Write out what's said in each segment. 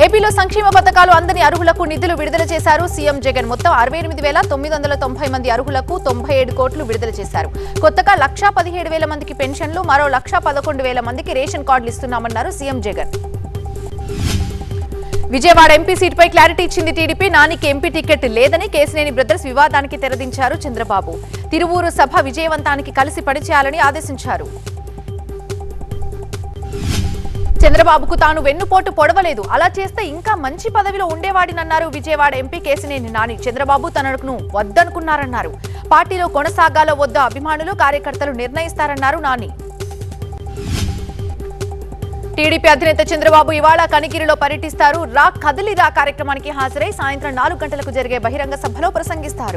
ఏపీలో సంక్షేమ పథకాలు అందని అర్హులకు నిధులు విడుదల చేశారు సీఎం జగన్ మొత్తం అరవై ఎనిమిది వేల తొమ్మిది వందల తొంభై మంది అర్హులకు తొంభై ఏడు కోట్లు విడుదల చేశారు కొత్తగా లక్షా పదిహేడు వేల మందికి పెన్షన్లు మరో లక్షా పదకొండు వేల మందికి రేషన్ కార్డులు ఇస్తున్నామన్నారు సీఎం జగన్ విజయవాడ ఎంపీ సీటుపై క్లారిటీ ఇచ్చింది టీడీపీ నానికి ఎంపీ టికెట్ లేదని కేసినేని బ్రదర్స్ వివాదానికి తెరదించారు చంద్రబాబు తిరువూరు సభ విజయవంతానికి కలిసి పనిచేయాలని ఆదేశించారు చంద్రబాబుకు తాను వెన్నుపోటు పొడవలేదు అలా చేస్తే ఇంకా మంచి పదవిలో ఉండేవాడినన్నారు విజయవాడ ఎంపీ కేసినేని నాని చంద్రబాబు తనను వద్దనుకున్నారన్నారు పార్టీలో కొనసాగాలో వద్ద అభిమానులు కార్యకర్తలు నిర్ణయిస్తారన్నారు నాని టీడీపీ అధినేత చంద్రబాబు ఇవాళ కనిగిరిలో పర్యటిస్తారు రా కదిలి రా కార్యక్రమానికి హాజరై సాయంత్రం నాలుగు గంటలకు జరిగే బహిరంగ సభలో ప్రసంగిస్తారు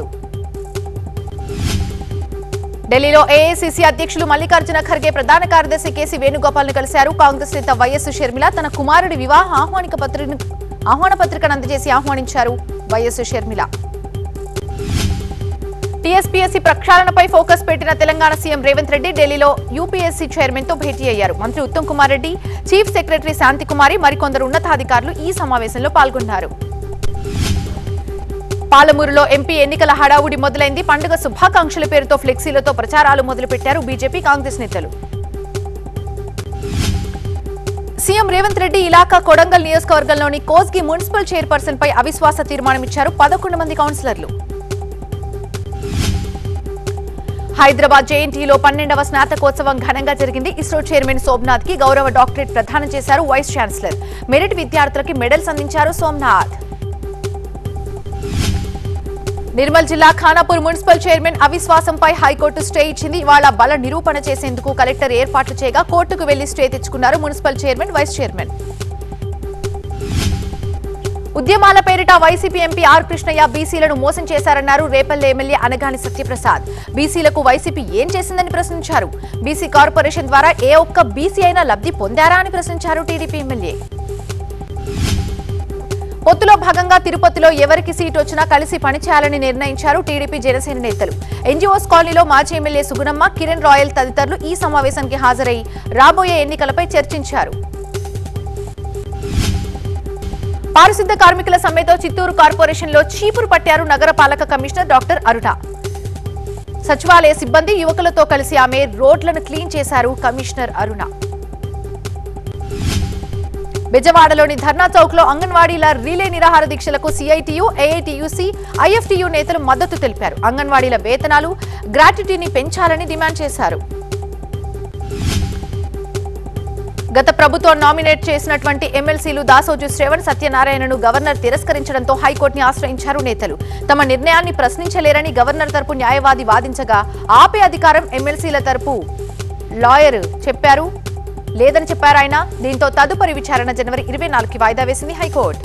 ఢిల్లీలో ఏఐసీసీ అధ్యక్షులు మల్లికార్జున ఖర్గే ప్రధాన కార్యదర్శి కేసీ వేణుగోపాల్ ను కలిశారు కాంగ్రెస్ నేత వైఎస్ షర్మిల తన కుమారుడి వివాహ ఆహ్వానిక పత్రికను ఆహ్వాన పత్రికను అందజేసి ఆహ్వానించారు వైఎస్ షర్మిల టీఎస్పీఎస్సీ ప్రక్షాళనపై ఫోకస్ పెట్టిన తెలంగాణ సీఎం రేవంత్ రెడ్డి ఢిల్లీలో యూపీఎస్సీ చైర్మన్ తో భేటీ అయ్యారు మంత్రి ఉత్తమ్ కుమార్ రెడ్డి చీఫ్ సెక్రటరీ శాంతికుమారి మరికొందరు ఉన్నతాధికారులు ఈ సమావేశంలో పాల్గొన్నారు పాలమూరులో ఎంపీ ఎన్నికల హడావుడి మొదలైంది పండుగ శుభాకాంక్షల పేరుతో ఫ్లెక్సీలతో ప్రచారాలు మొదలుపెట్టారు బీజేపీ కాంగ్రెస్ నేతలు సీఎం రేవంత్ రెడ్డి ఇలాకా కొడంగల్ నియోజకవర్గంలోని కోస్గి మున్సిపల్ చైర్పర్సన్ పై అవిశ్వాస తీర్మానం ఇచ్చారు పదకొండు మంది కౌన్సిలర్లు హైదరాబాద్ జేఎన్టీలో పన్నెండవ స్నాతకోత్సవం ఘనంగా జరిగింది ఇస్రో చైర్మన్ సోమనాథ్ కి గౌరవ డాక్టరేట్ ప్రదానం చేశారు వైస్ ఛాన్సలర్ మెరిట్ విద్యార్థులకి మెడల్స్ అందించారు సోమనాథ్ నిర్మల్ జిల్లా ఖానాపూర్ మున్సిపల్ చైర్మన్ అవిశ్వాసంపై హైకోర్టు స్టే ఇచ్చింది ఇవాళ బల నిరూపణ చేసేందుకు కలెక్టర్ ఏర్పాట్లు చేయగా కోర్టుకు వెళ్లి స్టే తెచ్చుకున్నారు మున్సిపల్ చైర్మన్ వైస్ చైర్మన్ ఉద్యమాల పేరిట వైసీపీ ఎంపీ ఆర్ కృష్ణయ్య బీసీలను మోసం చేశారన్నారు రేపల్లె ఎమ్మెల్యే అనగాని సత్యప్రసాద్ బీసీలకు వైసీపీ ఏం చేసిందని ప్రశ్నించారు బీసీ కార్పొరేషన్ ద్వారా ఏ ఒక్క బీసీ అయినా లబ్ధి పొందారా అని ప్రశ్నించారు టీడీపీ ఎమ్మెల్యే పొత్తులో భాగంగా తిరుపతిలో ఎవరికి సీటు వచ్చినా కలిసి పనిచేయాలని నిర్ణయించారు టీడీపీ జనసేన నేతలు ఎన్జీఓస్ కాలనీలో మాజీ ఎమ్మెల్యే సుగుణమ్మ కిరణ్ రాయల్ తదితరులు ఈ సమావేశానికి హాజరై రాబోయే ఎన్నికలపై చర్చించారు పారిశుద్ధ కార్మికుల సమ్మెతో చిత్తూరు కార్పొరేషన్లో చీపురు పట్టారు నగరపాలక కమిషనర్ డాక్టర్ అరుణ సచివాలయ సిబ్బంది యువకులతో కలిసి ఆమె రోడ్లను క్లీన్ చేశారు కమిషనర్ అరుణ బెజవాడలోని ధర్నా చౌక్ లో అంగన్వాడీల రిలే నిరాహార దీక్షలకు సిఐటియు ఏఐటియుసి ఐఎఫ్టియు నేతలు మద్దతు తెలిపారు అంగన్వాడీల వేతనాలు గ్రాట్యుటీని పెంచాలని డిమాండ్ చేశారు గత ప్రభుత్వం నామినేట్ చేసినటువంటి ఎమ్మెల్సీలు దాసోజు శ్రవణ్ సత్యనారాయణను గవర్నర్ తిరస్కరించడంతో హైకోర్టుని ఆశ్రయించారు నేతలు తమ నిర్ణయాన్ని ప్రశ్నించలేరని గవర్నర్ తరపు న్యాయవాది వాదించగా ఆపే అధికారం ఎమ్మెల్సీల తరపు లాయర్ చెప్పారు లేదని చెప్పారు ఆయన దీంతో తదుపరి విచారణ జనవరి ఇరవై నాలుగుకి వాయిదా వేసింది హైకోర్టు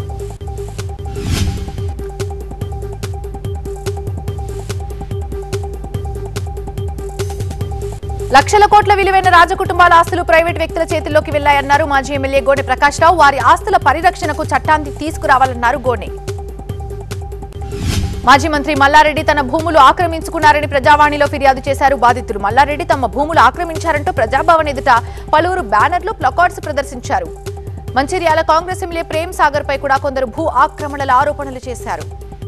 లక్షల కోట్ల విలువైన రాజకుటుంబాల ఆస్తులు ప్రైవేట్ వ్యక్తుల చేతుల్లోకి వెళ్లాయన్నారు మాజీ ఎమ్మెల్యే గోనె ప్రకాష్ రావు వారి ఆస్తుల పరిరక్షణకు చట్టాన్ని తీసుకురావాలన్నారు గోనె మాజీ మంత్రి మల్లారెడ్డి తన భూములు ఆక్రమించుకున్నారని ప్రజావాణిలో ఫిర్యాదు చేశారు బాధితులు మల్లారెడ్డి తమ భూములు ఆక్రమించారంటూ ప్రజాభవన్ ఎదుట పలువురు బ్యానర్లు ప్లకార్డ్స్ ప్రదర్శించారు మంచిర్యాల కాంగ్రెస్ ఎమ్మెల్యే ప్రేమ్ సాగర్ పై కూడా కొందరు భూ ఆక్రమణల ఆరోపణలు చేశారు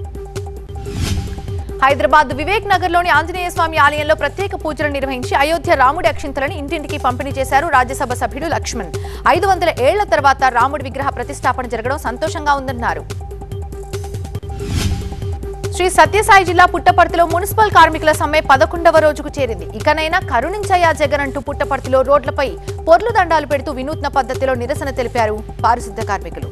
హైదరాబాద్ వివేక్ నగర్ లోని ఆంజనేయ స్వామి ఆలయంలో ప్రత్యేక పూజలు నిర్వహించి అయోధ్య రాముడి అక్షింతలను ఇంటింటికి పంపిణీ చేశారు రాజ్యసభ సభ్యుడు లక్ష్మణ్ ఐదు వందల ఏళ్ల తర్వాత రాముడి విగ్రహ ప్రతిష్టాపన జరగడం సంతోషంగా ఉందన్నారు శ్రీ సత్యసాయి జిల్లా పుట్టపర్తిలో మున్సిపల్ కార్మికుల సమ్మె పదకొండవ రోజుకు చేరింది ఇకనైనా కరుణించయ్యా జగన్ అంటూ పుట్టపర్తిలో రోడ్లపై పొర్లు దండాలు పెడుతూ వినూత్న పద్ధతిలో నిరసన తెలిపారు పారిశుద్ధ కార్మికులు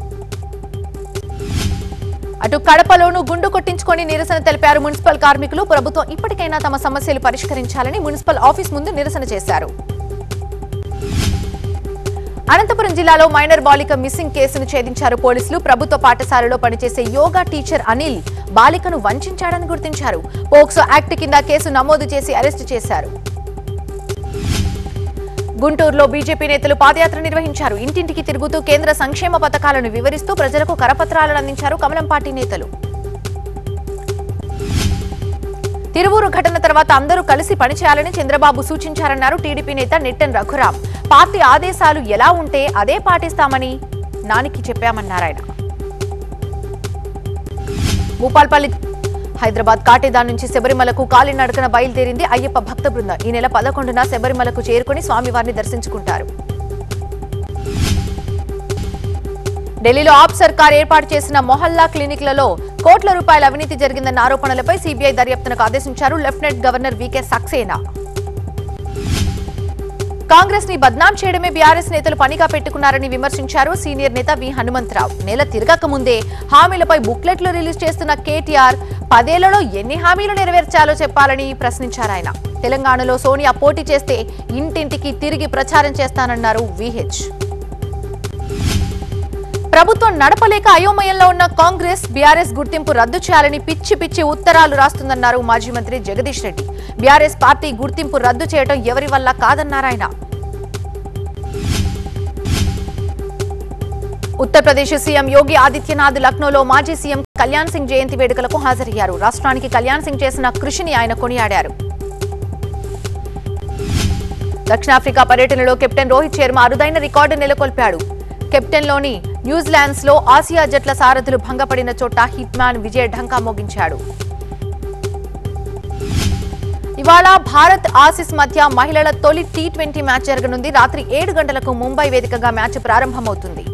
అటు కడపలోనూ గుండు కొట్టించుకొని నిరసన తెలిపారు మున్సిపల్ కార్మికులు ప్రభుత్వం ఇప్పటికైనా తమ సమస్యలు పరిష్కరించాలని మున్సిపల్ ఆఫీస్ ముందు నిరసన చేశారు అనంతపురం జిల్లాలో మైనర్ బాలిక మిస్సింగ్ కేసును ఛేదించారు పోలీసులు ప్రభుత్వ పాఠశాలలో పనిచేసే యోగా టీచర్ అనిల్ బాలికను వంచాడని గుర్తించారు పోక్సో యాక్ట్ కింద కేసు నమోదు చేసి అరెస్టు చేశారు గుంటూరులో బీజేపీ నేతలు పాదయాత్ర నిర్వహించారు ఇంటింటికి తిరుగుతూ కేంద్ర సంక్షేమ పథకాలను వివరిస్తూ ప్రజలకు కరపత్రాలను అందించారు కమలం పార్టీ నేతలు తిరువూరు ఘటన తర్వాత అందరూ కలిసి పనిచేయాలని చంద్రబాబు సూచించారన్నారు టీడీపీ నేత నిట్టెన్ రఘురాం పార్టీ ఆదేశాలు ఎలా ఉంటే అదే పాటిస్తామని నానికి చెప్పామన్నారాయన భూపాల్పల్లి హైదరాబాద్ కాటేదా నుంచి శబరిమలకు కాలినడకన బయలుదేరింది అయ్యప్ప భక్త బృందం ఈ నెల పదకొండున శబరిమలకు చేరుకుని స్వామివారిని దర్శించుకుంటారు ఢిల్లీలో ఆప్ సర్కార్ ఏర్పాటు చేసిన మొహల్లా క్లినిక్లలో కోట్ల రూపాయల అవినీతి జరిగిందన్న ఆరోపణలపై సీబీఐ దర్యాప్తునకు ఆదేశించారు lieutenant governor VK Saxena Congress ని బద్నాం చేయడమే బీఆర్ఎస్ నేతలు పనిగా పెట్టుకున్నారని విమర్శించారు సీనియర్ నేత వి హనుమంతరావు నెల తిరగక ముందే హామీలపై బుక్లెట్లు రిలీజ్ చేస్తున్న కేటీఆర్ పదేళ్లలో ఎన్ని హామీలు నెరవేర్చాలో చెప్పాలని ప్రశ్నించారు ఆయన తెలంగాణలో సోనియా పోటీ చేస్తే ఇంటింటికి తిరిగి ప్రచారం చేస్తానన్నారు విహెచ్ ప్రభుత్వం నడపలేక అయోమయంలో ఉన్న కాంగ్రెస్ బీఆర్ఎస్ గుర్తింపు రద్దు చేయాలని పిచ్చి పిచ్చి ఉత్తరాలు రాస్తుందన్నారు మాజీ మంత్రి జగదీష్ రెడ్డి బీఆర్ఎస్ పార్టీ గుర్తింపు రద్దు చేయడం ఎవరి వల్ల కాదన్నారాయన ఉత్తరప్రదేశ్ సీఎం యోగి ఆదిత్యనాథ్ లక్నోలో మాజీ సీఎం కళ్యాణ్ సింగ్ జయంతి వేడుకలకు హాజరయ్యారు రాష్ట్రానికి కళ్యాణ్ సింగ్ చేసిన కృషిని ఆయన కొనియాడారు దక్షిణాఫ్రికా పర్యటనలో కెప్టెన్ రోహిత్ శర్మ అరుదైన రికార్డు నెలకొల్పాడు కెప్టెన్లోని న్యూజిలాండ్స్ లో ఆసియా జట్ల సారథులు భంగపడిన చోట హిట్ మ్యాన్ విజయ్ ఢంకా మోగించాడు ఇవాళ భారత్ ఆసిస్ మధ్య మహిళల తొలి టీ ట్వంటీ మ్యాచ్ జరగనుంది రాత్రి ఏడు గంటలకు ముంబై వేదికగా మ్యాచ్ ప్రారంభమవుతుంది